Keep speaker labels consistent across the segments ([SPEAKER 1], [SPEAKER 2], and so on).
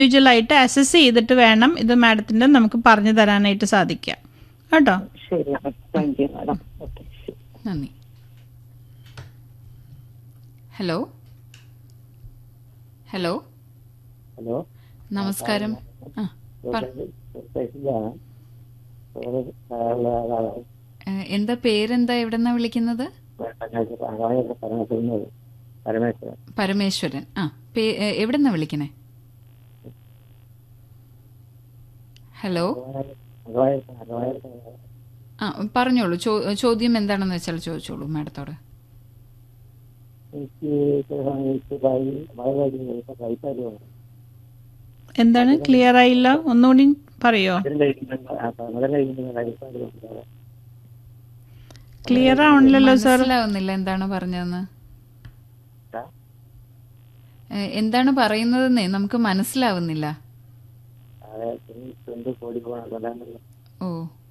[SPEAKER 1] ഇൻഡിവിജ്വലായിട്ട് assess ചെയ്തിട്ട് വേണം ഇത് മാഡത്തിന്റെ നമുക്ക് പറഞ്ഞു തരാനായിട്ട് സാധിക്കുക കേട്ടോ
[SPEAKER 2] ശരി താങ്ക് യു മാഡം ഓക്കെ
[SPEAKER 3] നന്ദി ഹലോ ഹലോ
[SPEAKER 4] ഹലോ
[SPEAKER 3] നമസ്കാരം ആ പറ
[SPEAKER 4] ഇതാണ്
[SPEAKER 3] ഏഹ്, എന്താ പേരെന്താ എവിടെന്നാ വിളിക്കുന്നത്
[SPEAKER 4] പരമേശ്വരൻ പരമേശ്വരൻ
[SPEAKER 3] പരമേശ്വരൻ ആ പേ ഏഹ്, എവിടെന്നാ വിളിക്കണേ ഹലോ ആ പറഞ്ഞോളൂ ചോ- ചോദ്യം എന്താണെന്ന് വെച്ചാൽ ചോദിച്ചോളൂ മാഡത്തോട്
[SPEAKER 4] എനിക്ക് ചില സമയത്ത് കൈ മഴ കഴിഞ്ഞ് കൈപ്പാല് വേണം
[SPEAKER 1] എന്താണ് ക്ലിയർ ആയില്ല ഒന്നുകൂടി പറയോ
[SPEAKER 4] മധുരം കഴിക്കുമ്പോൾ മധുരം കഴിക്കുമ്പോൾ കൈപ്പാല് വേണം
[SPEAKER 1] ക്ലിയർ ആവണില്ലല്ലോ സാർ
[SPEAKER 3] മനസ്സിലാവുന്നില്ല എന്താണ് പറഞ്ഞതെന്ന് ഏഹ്, എന്താണ് പറയുന്നതെന്നേ നമുക്ക് മനസ്സിലാവുന്നില്ല
[SPEAKER 4] തൊണ്ട് കോടി പോകണം കൊല്ലാനുള്ള
[SPEAKER 3] ഓ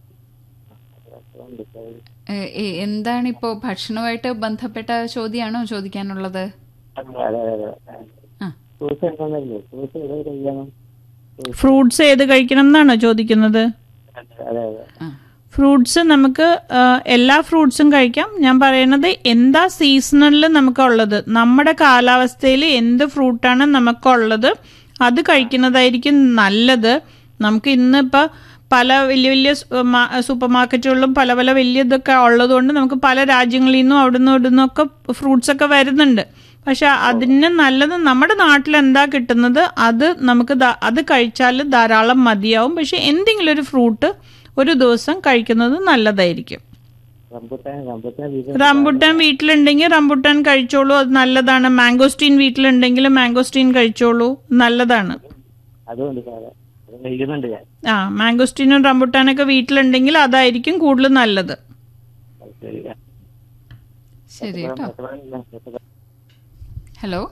[SPEAKER 3] ഏഹ്, ഏ- എന്താണിപ്പോ ഭക്ഷണവുമായിട്ട് ബന്ധപ്പെട്ട ചോദ്യമാണോ ചോദിക്കാനുള്ളത്
[SPEAKER 4] അതെ അതെ അതെ
[SPEAKER 3] ആ
[SPEAKER 4] ഫ്രൂട്ട്സ് എന്താണല്ലേ ഫ്രൂട്ട്സ് ഏത് കഴിക്കണം
[SPEAKER 1] ഫ്രൂട്ട്സ് ഏത് കഴിക്കണം എന്നാണോ ചോദിക്കുന്നത്
[SPEAKER 4] അതെ അതെ
[SPEAKER 3] ആ
[SPEAKER 1] ഫ്രൂട്ട്സ് നമുക്ക് ആ, എല്ലാ ഫ്രൂട്ട്സും കഴിക്കാം ഞാൻ പറയുന്നത് എന്താ സീസണലിൽ നമുക്കുള്ളത് നമ്മുടെ കാലാവസ്ഥയിൽ എന്ത് ഫ്രൂട്ടാണ് നമുക്കുള്ളത് അത് കഴിക്കുന്നതായിരിക്കും നല്ലത് നമുക്ക് ഇന്നിപ്പോൾ പല വലിയ വലിയ സൂപ്പർ മാർക്കറ്റുകളിലും പല പല വലിയ ഇതൊക്കെ ഉള്ളതുകൊണ്ട് നമുക്ക് പല രാജ്യങ്ങളിൽ നിന്നും അവിടെ നിന്നും ഇവിടെ നിന്നൊക്കെ ഫ്രൂട്ട്സ് ഒക്കെ വരുന്നുണ്ട് പക്ഷെ അതിന് നല്ലത് നമ്മുടെ നാട്ടിൽ എന്താ കിട്ടുന്നത് അത് നമുക്ക് ദാ- അത് കഴിച്ചാൽ ധാരാളം മതിയാവും പക്ഷെ എന്തെങ്കിലും ഒരു ഫ്രൂട്ട് ഒരു ദിവസം കഴിക്കുന്നത് നല്ലതായിരിക്കും
[SPEAKER 4] റംബുട്ടാൻ റംബുട്ടാൻ വീട്ടിൽ
[SPEAKER 1] റംബുട്ടാൻ വീട്ടിലുണ്ടെങ്കിൽ റംബുട്ടാൻ കഴിച്ചോളൂ അത് നല്ലതാണ് മാംഗോസ്റ്റീൻ വീട്ടിലുണ്ടെങ്കിൽ മാംഗോസ്റ്റീൻ കഴിച്ചോളൂ നല്ലതാണ്
[SPEAKER 4] അതുകൊണ്ട് സാറേ അത് കഴിക്കുന്നുണ്ട് ഞാൻ
[SPEAKER 1] ആ മാംഗോസ്റ്റീനും റംബുട്ടാനൊക്കെ വീട്ടിലുണ്ടെങ്കിൽ അതായിരിക്കും കൂടുതൽ നല്ലത്
[SPEAKER 4] അത് ശരി
[SPEAKER 3] ശരി കേട്ടോ
[SPEAKER 4] എത്ര
[SPEAKER 3] ഹലോ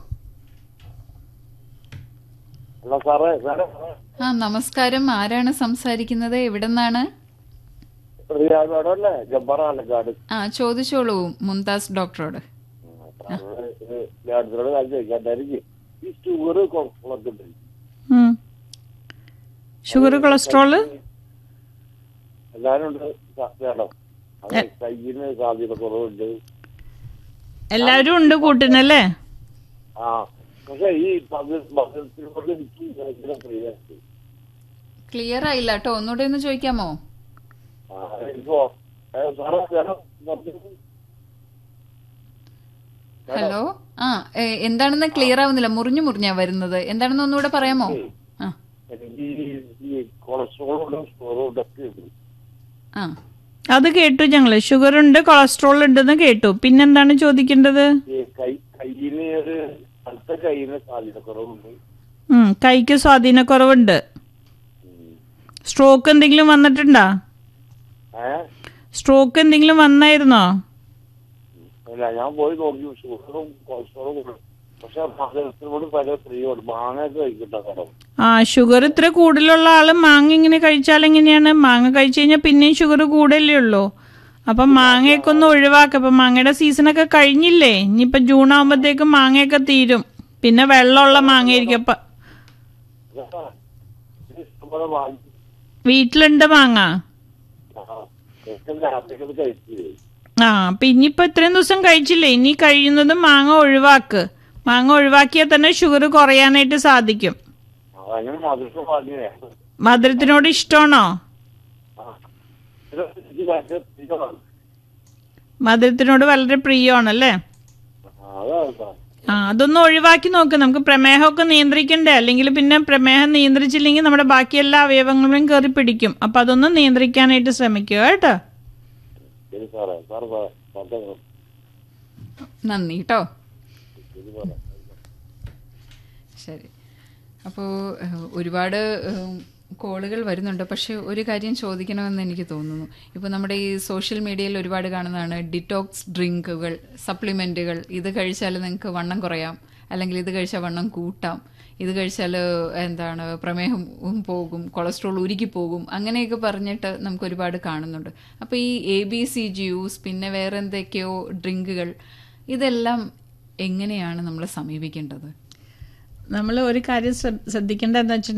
[SPEAKER 4] ഹലോ സാറേ സാറേ
[SPEAKER 3] ആ നമസ്കാരം ആരാണ് സംസാരിക്കുന്നത് എവിടെന്നാണ്
[SPEAKER 4] പ്രതികാരല്ലേ ജബ്ബാർ ആലക്കാട്
[SPEAKER 3] ആ ചോദിച്ചോളൂ മുംതാസ് ഡോക്ടറോട്
[SPEAKER 4] അടുത്തോട് കാര്യം ചോദിക്കാണ്ടായിരിക്കും ഈ ഷുഗർ കൊളസ്ട്രോളൊക്കെ ഉണ്ട്
[SPEAKER 1] ഉം. ഷുഗർ കൊളസ്ട്രോള്
[SPEAKER 4] എല്ലാരും ഉണ്ട് സ- വേണം അത് കയ്യിന് സാധ്യത കുറവുണ്ട്
[SPEAKER 1] എല്ലാവരും ഉണ്ട് കൂട്ടിനല്ലേ
[SPEAKER 4] ആ പക്ഷെ ഈ ഭക്ഷണത്തിനോട് എനിക്ക് ഭയങ്കര പ്രിയമുണ്ട്
[SPEAKER 3] ക്ലിയർ ആയില്ല കേട്ടോ ഒന്നുകൂടെ ഒന്ന് ചോദിക്കാമോ
[SPEAKER 4] ആ ഇപ്പോ ഏ, സാറേ വേണം ഭക്ഷണം
[SPEAKER 3] ഹലോ ആ ഏ, എന്താണെന്ന് ക്ലിയർ ആവുന്നില്ല മുറിഞ്ഞു മുറിഞ്ഞാ വരുന്നത് എന്താണെന്ന് ഒന്നുകൂടെ പറയാമോ ആ
[SPEAKER 4] എനിക്ക് ഈ- ഈ കൊളസ്ട്രോളും ഷുഗറും ഒക്കെ ഉണ്ട്
[SPEAKER 3] ആ
[SPEAKER 1] അത് കേട്ടു ഞങ്ങള് ഷുഗർ ഉണ്ട് കൊളസ്ട്രോൾ ഉണ്ടെന്ന് കേട്ടു പിന്നെന്താണ് ചോദിക്കേണ്ടത്
[SPEAKER 4] ഈ കൈ കയ്യിന് ഒരു അടുത്ത കയ്യിന് സാധ്യത കുറവുണ്ട്
[SPEAKER 1] ഉം, കൈക്ക് സ്വാധീനക്കുറവുണ്ട് സ്ട്രോക്ക് എന്തെങ്കിലും വന്നിട്ടുണ്ടോ
[SPEAKER 4] ഏഹ്
[SPEAKER 1] സ്ട്രോക്ക് എന്തെങ്കിലും വന്നായിരുന്നോ
[SPEAKER 4] അല്ല ഞാൻ പോയി നോക്കി ഷുഗറും കൊളസ്ട്രോളും ഉണ്ട് പക്ഷെ ഭക്ഷണത്തിനോട് പല പ്രിയമുണ്ട് മാങ്ങയൊക്കെ കഴിക്കണ്ട കടം
[SPEAKER 1] ആ ഷുഗർ ഇത്ര കൂടുതലുള്ള ആള് മാങ്ങ ഇങ്ങനെ കഴിച്ചാൽ എങ്ങനെയാണ് മാങ്ങ കഴിച്ചു കഴിഞ്ഞാൽ പിന്നെയും ഷുഗർ കൂടല്ലേ ഉള്ളൂ അപ്പം മാങ്ങയൊക്കെ ഒന്ന് ഒഴിവാക്കുക ഇപ്പം മാങ്ങയുടെ സീസണൊക്കെ കഴിഞ്ഞില്ലേ ഇനിയിപ്പം ജൂൺ ആകുമ്പോഴത്തേക്കും മാങ്ങയൊക്കെ തീരും പിന്നെ വെള്ളമുള്ള മാങ്ങയായിരിക്കും അപ്പം
[SPEAKER 4] ഇഷ്ടംപോലെ വാങ്ങി
[SPEAKER 1] വീട്ടിലുണ്ട് മാങ്ങ
[SPEAKER 4] രാത്രിക്കത് കഴിച്ചില്ലേ
[SPEAKER 1] ആ അപ്പം ഇനിയിപ്പോൾ ഇത്രയും ദിവസം കഴിച്ചില്ലേ ഇനി കഴിയുന്നതും മാങ്ങ ഒഴിവാക്ക് മാങ്ങ ഒഴിവാക്കിയാൽ തന്നെ ഷുഗർ കുറയാനായിട്ട് സാധിക്കും
[SPEAKER 4] അങ്ങനെ മധുരം വാങ്ങിയേ
[SPEAKER 1] മധുരത്തിനോട് ഇഷ്ടമാണോ
[SPEAKER 4] ഇത് എനിക്ക് ഭയങ്കര പ്രിയമാണ്
[SPEAKER 1] മധുരത്തിനോട് വളരെ പ്രിയമാണല്ലേ
[SPEAKER 4] അതാണ് സാർ
[SPEAKER 1] ആ അതൊന്ന് ഒഴിവാക്കി നോക്ക് നമുക്ക് പ്രമേഹമൊക്കെ നിയന്ത്രിക്കണ്ടേ അല്ലെങ്കിൽ പിന്നെ പ്രമേഹം നിയന്ത്രിച്ചില്ലെങ്കിൽ നമ്മുടെ ബാക്കി എല്ലാ അവയവങ്ങളും കയറി പിടിക്കും അപ്പം അതൊന്ന് നിയന്ത്രിക്കാനായിട്ട് ശ്രമിക്കുക കേട്ടോ
[SPEAKER 4] ശരി സാറേ സാർ സാർ
[SPEAKER 3] നന്ദി കേട്ടോ ശരി അപ്പോൾ ഒരുപാട് ഏഹ്, കോളുകൾ വരുന്നുണ്ട് പക്ഷെ ഒരു കാര്യം ചോദിക്കണമെന്ന് എനിക്ക് തോന്നുന്നു ഇപ്പോൾ നമ്മുടെ ഈ സോഷ്യൽ മീഡിയയിൽ ഒരുപാട് കാണുന്നതാണ് ഡിറ്റോക്സ് ഡ്രിങ്കുകൾ സപ്ലിമെൻറ്റുകൾ ഇത് കഴിച്ചാൽ നിങ്ങൾക്ക് വണ്ണം കുറയാം അല്ലെങ്കിൽ ഇത് കഴിച്ചാൽ വണ്ണം കൂട്ടാം ഇത് കഴിച്ചാൽ എന്താണ് പ്രമേഹം പോകും കൊളസ്ട്രോൾ ഉരുക്കി പോകും അങ്ങനെയൊക്കെ പറഞ്ഞിട്ട് നമുക്ക് ഒരുപാട് കാണുന്നുണ്ട് അപ്പോൾ ഈ എ ബി സി ജ്യൂസ് പിന്നെ വേറെ എന്തൊക്കെയോ ഡ്രിങ്കുകൾ ഇതെല്ലാം എങ്ങനെയാണ് നമ്മൾ സമീപിക്കേണ്ടത്
[SPEAKER 1] നമ്മൾ ഒരു കാര്യം ശ്രദ്ധ- ശ്രദ്ധിക്കേണ്ടതെന്ന് വെച്ചിട്ടുണ്ടെങ്കിൽ